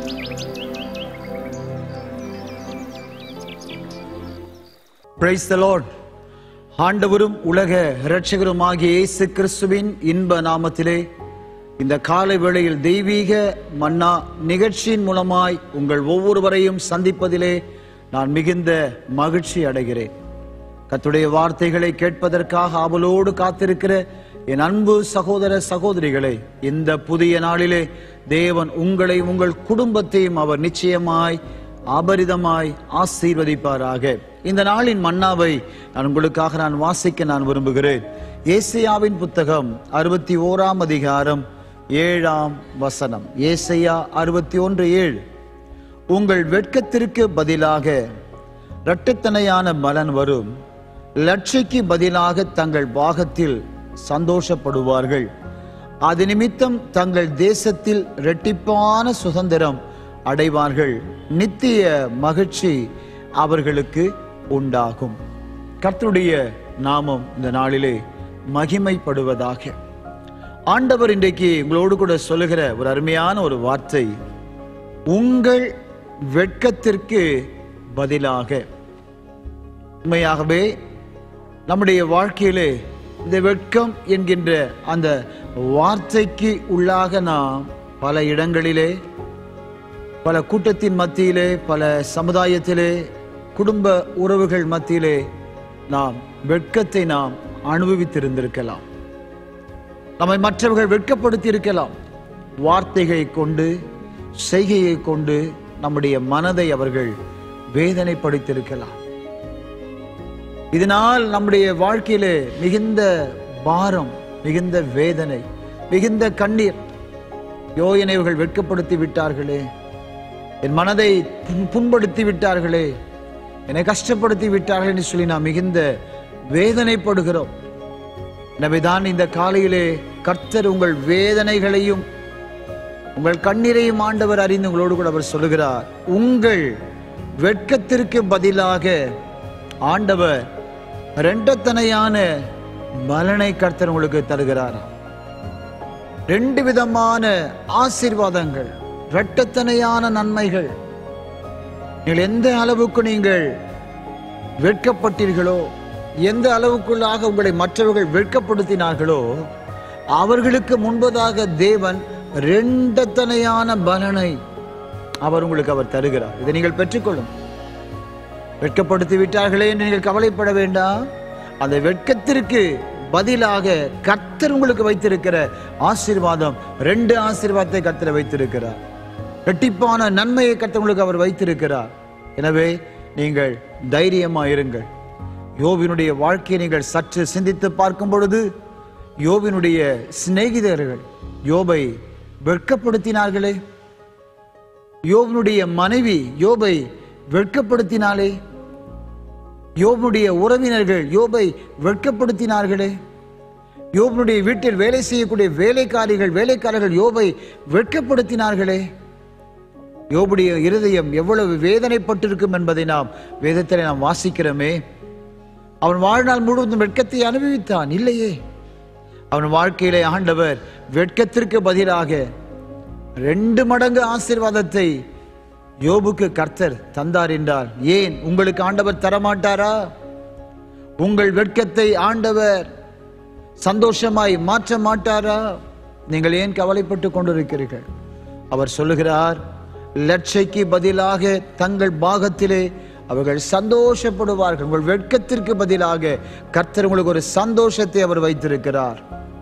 praise the Lord ஆண்டவரும் உலக இரட்சகருமாகிய இயேசு கிறிஸ்துவின் இன்ப நாமத்திலே இந்த காலை வேளையில் தெய்வீக மன்னா நிகழ்ச்சியின் மூலமாய் உங்கள் ஒவ்வொருவரையும் சந்திப்பதிலே நான் மிகுந்த மகிழ்ச்சி அடைகிறேன் கர்த்தருடைய வார்த்தைகளை கேட்பதற்காக ஆவலோடு காத்திருக்கிற என் அன்பு சகோதர சகோதரிகளை இந்த புதிய நாளிலே தேவன் உங்களை உங்கள் குடும்பத்தையும் அவர் நிச்சயமாய் அபரிதமாய் ஆசீர்வதிப்பாராக இந்த நாளின் மன்னாவை நான் உங்களுக்காக நான் வாசிக்க நான் விரும்புகிறேன் ஏசியாவின் புத்தகம் அறுபத்தி ஓராம் அதிகாரம் ஏழாம் வசனம் ஏசையா அறுபத்தி ஒன்று ஏழு உங்கள் வெட்கத்திற்கு பதிலாக இரட்டத்தனையான பலன் வரும் லட்சைக்கு பதிலாக தங்கள் பாகத்தில் சந்தோஷப்படுவார்கள் அது நிமித்தம் தங்கள் தேசத்தில் இரட்டிப்பான சுதந்திரம் அடைவார்கள் நித்திய மகிழ்ச்சி அவர்களுக்கு உண்டாகும் கர்த்தருடைய நாமம் இந்த நாளிலே மகிமைப்படுவதாக ஆண்டவர் இன்றைக்கு உங்களோடு கூட சொல்லுகிற ஒரு அருமையான ஒரு வார்த்தை உங்கள் வெட்கத்திற்கு பதிலாக உண்மையாகவே நம்முடைய வாழ்க்கையிலே இந்த வெட்கம் என்கின்ற அந்த வார்த்தைக்கு உள்ளாக நாம் பல இடங்களிலே பல கூட்டத்தின் மத்தியிலே பல சமுதாயத்திலே குடும்ப உறவுகள் மத்தியிலே நாம் வெட்கத்தை நாம் அனுபவித்திருந்திருக்கலாம் நம்மை மற்றவர்கள் வெட்கப்படுத்தி இருக்கலாம் வார்த்தைகளை கொண்டு செய்கையை கொண்டு நம்முடைய மனதை அவர்கள் வேதனைப்படுத்தியிருக்கலாம் இதனால் நம்முடைய வாழ்க்கையிலே மிகுந்த பாரம் மிகுந்த வேதனை மிகுந்த கண்ணீர் யோ என்னை இவர்கள் வெட்கப்படுத்தி விட்டார்களே என் மனதை புண்- புண்படுத்தி விட்டார்களே என்னை கஷ்டப்படுத்தி விட்டார்கள் என்று சொல்லி நாம் மிகுந்த வேதனைப்படுகிறோம் எனவேதான் இந்த காலையிலே கர்த்தர் உங்கள் வேதனைகளையும் உங்கள் கண்ணீரையும் ஆண்டவர் அறிந்து உங்களோடு கூட அவர் சொல்லுகிறார் உங்கள் வெட்கத்திற்கு பதிலாக ஆண்டவர் ரெண்டத்தனையான பலனை கர்த்தர் உங்களுக்கு தருகிறார் ரெண்டு விதமான ஆசீர்வாதங்கள் இரட்டத்தனையான நன்மைகள் நீங்கள் எந்த அளவுக்கு நீங்கள் வெட்கப்பட்டீர்களோ எந்த அளவுக்குள்ளாக உங்களை மற்றவர்கள் வெட்கப்படுத்தினார்களோ அவர்களுக்கு முன்பதாக தேவன் ரெண்டத்தனையான பலனை அவர் உங்களுக்கு அவர் தருகிறார் இதை நீங்கள் பெற்றுக்கொள்ளும் வெட்கப்படுத்தி விட்டார்களே என்று நீங்கள் கவலைப்பட வேண்டாம் அந்த வெட்கத்திற்கு பதிலாக கர்த்தர் உங்களுக்கு வைத்திருக்கிற ஆசீர்வாதம் ரெண்டு ஆசீர்வாதத்தை கர்த்தர் வைத்திருக்கிறார் ரெட்டிப்பான நன்மையை கர்த்தர் உங்களுக்கு அவர் வைத்திருக்கிறார் எனவே நீங்கள் தைரியமாயிருங்கள் யோபினுடைய வாழ்க்கையை நீங்கள் சற்று சிந்தித்து பார்க்கும் பொழுது யோபினுடைய சிநேகிதர்கள் யோபை வெட்கப்படுத்தினார்களே யோபனுடைய மனைவி யோபை வெட்கப்படுத்தினாலே யோபனுடைய உறவினர்கள் யோபை வெட்கப்படுத்தினார்களே யோபனுடைய வீட்டில் வேலை செய்யக்கூடிய வேலைக்காரிகள் வேலைக்காரர்கள் யோபை வெட்கப்படுத்தினார்களே யோபுடைய இருதயம் எவ்வளவு வேதனைப்பட்டிருக்கும் என்பதை நாம் வேதத்திலே நாம் வாசிக்கிறோமே அவன் வாழ்நாள் முழுவதும் வெட்கத்தை அனுபவித்தான் இல்லையே அவன் வாழ்க்கையிலே ஆண்டவர் வெட்கத்திற்கு பதிலாக ரெண்டு மடங்கு ஆசீர்வாதத்தை யோபுக்கு கர்த்தர் தந்தார் என்றால் ஏன் உங்களுக்கு ஆண்டவர் தரமாட்டாரா உங்கள் வெட்கத்தை ஆண்டவர் சந்தோஷமாய் மாற்ற மாட்டாரா நீங்கள் ஏன் கவலைப்பட்டு கொண்டிருக்கிறீர்கள் அவர் சொல்லுகிறார் லட்சைக்கு பதிலாக தங்கள் பாகத்திலே அவர்கள் சந்தோஷப்படுவார்கள் உங்கள் வெட்கத்திற்கு பதிலாக கர்த்தர் உங்களுக்கு ஒரு சந்தோஷத்தை அவர் வைத்திருக்கிறார்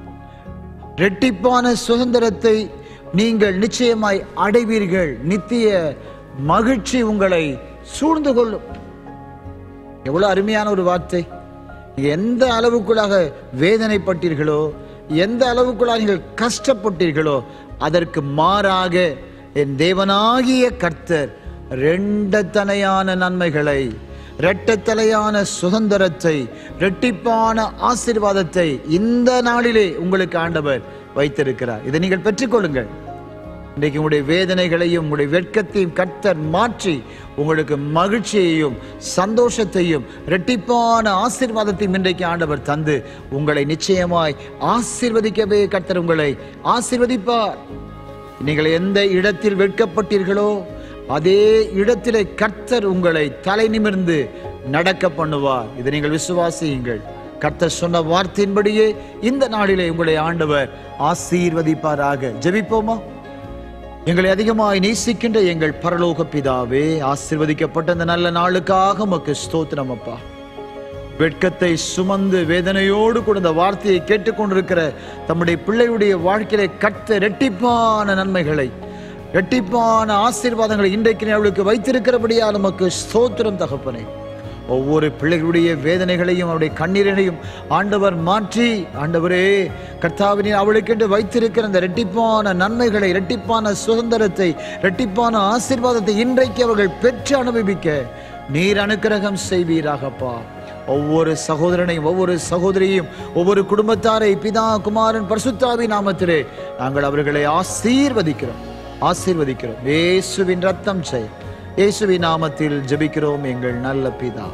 ரெட்டிப்பான சுதந்திரத்தை நீங்கள் நிச்சயமாய் அடைவீர்கள் நித்திய மகிழ்ச்சி உங்களை சூழ்ந்து கொள்ளும் எவ்வளவு அருமையான ஒரு வார்த்தை நீங்க எந்த அளவுக்குள்ளாக வேதனைப்பட்டீர்களோ எந்த அளவுக்குள்ளாக நீங்கள் கஷ்டப்பட்டீர்களோ அதற்கு மாறாக என் தேவனாகிய கர்த்தர் ரெண்டத்தனையான நன்மைகளை இரட்டத்தலையான சுதந்திரத்தை இரட்டிப்பான ஆசீர்வாதத்தை இந்த நாளிலே உங்களுக்கு ஆண்டவர் வைத்திருக்கிறார் இதை நீங்கள் பெற்றுக்கொள்ளுங்கள் இன்றைக்கு உங்களுடைய வேதனைகளையும் உங்களுடைய வெட்கத்தையும் கர்த்தர் மாற்றி உங்களுக்கு மகிழ்ச்சியையும் சந்தோஷத்தையும் இரட்டிப்பான ஆசீர்வாதத்தையும் இன்றைக்கு ஆண்டவர் தந்து உங்களை நிச்சயமாய் ஆசீர்வதிக்கவே கர்த்தர் உங்களை ஆசீர்வதிப்பார் நீங்கள் எந்த இடத்தில் வெட்கப்பட்டீர்களோ அதே இடத்திலே கர்த்தர் உங்களை தலை நிமிர்ந்து நடக்க பண்ணுவார் இதை நீங்கள் விசுவாசியுங்கள் கர்த்தர் சொன்ன வார்த்தையின்படியே இந்த நாளிலே உங்களை ஆண்டவர் ஆசீர்வதிப்பாராக ஜெபிப்போமா எங்களை அதிகமாய் நேசிக்கின்ற எங்கள் பரலோக பிதாவே ஆசீர்வதிக்கப்பட்ட இந்த நல்ல நாளுக்காக உமக்கு ஸ்தோத்திரம் அப்பா வெட்கத்தை சுமந்து வேதனையோடு கூட இந்த வார்த்தையை கேட்டுக்கொண்டிருக்கிற தம்முடைய பிள்ளையுடைய வாழ்க்கையிலே கட்ட ரெட்டிப்பான நன்மைகளை ரெட்டிப்பான ஆசீர்வாதங்களை இன்றைக்கு அவளுக்கு வைத்திருக்கிறபடியா நமக்கு ஸ்தோத்திரம் தகப்பனே ஒவ்வொரு பிள்ளைகளுடைய வேதனைகளையும் அவருடைய கண்ணீரினையும் ஆண்டவர் மாற்றி ஆண்டவரே கர்த்தாவினே அவளுக்கென்று வைத்திருக்கிற அந்த ரெட்டிப்பான நன்மைகளை ரெட்டிப்பான சுதந்திரத்தை ரெட்டிப்பான ஆசீர்வாதத்தை இன்றைக்கு அவர்கள் பெற்று அனுபவிக்க நீர் அனுக்கிரகம் செய்வீராகப்பா ஒவ்வொரு சகோதரனையும் ஒவ்வொரு சகோதரியையும் ஒவ்வொரு குடும்பத்தாரை பிதா குமாரன் பரிசுத்தாவி நாமத்திலே நாங்கள் அவர்களை ஆசீர்வதிக்கிறோம் ஆசீர்வதிக்கிறோம் இயேசுவின் ரத்தம் செய் இயேசுவின் நாமத்தில் ஜெபிக்கிறோம் எங்கள் நல்ல பிதா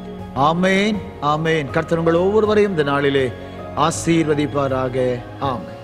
ஆமேன் ஆமேன் கர்த்தர் உங்கள் ஒவ்வொருவரையும் இந்த நாளிலே ஆசீர்வதிப்பாராக ஆமென்